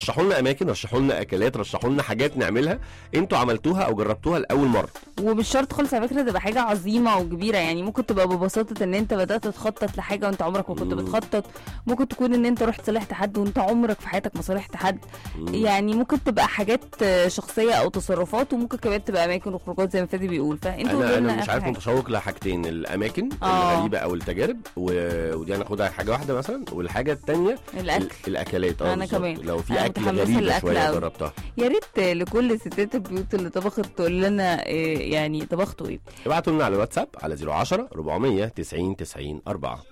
رشحوا لنا اماكن رشحوا لنا اكلات رشحوا لنا حاجات نعملها انتوا عملتوها او جربتوها لاول مره ومش شرط خالص على فكره تبقى حاجه عظيمه وكبيره يعني ممكن تبقى ببساطه ان انت بدات تخطط لحاجه وانت عمرك ما كنت مم. بتخطط ممكن تكون ان انت رحت صالحت حد وانت عمرك في حياتك ما صالحت حد مم. يعني ممكن تبقى حاجات آه، شخصيه او تصرفات وممكن كمان تبقى اماكن وخروجات زي ما فادي بيقول فانتوا انا قولوا انا لنا مش آخر عارف حاجة. متشوق لحاجتين الاماكن آه. الغريبه او التجارب و... ودي هناخدها حاجه واحده مثلا والحاجه الثانيه الاكل الاكلات اه أنا بالظبط. كمان. لو في أنا اكل متحمسة غريبه للأكل شويه أوي. جربتها يا ريت لكل ستات البيوت اللي طبخت تقول لنا آه، يعني طبختوا ايه ابعتوا لنا على الواتساب على 010 490 90 4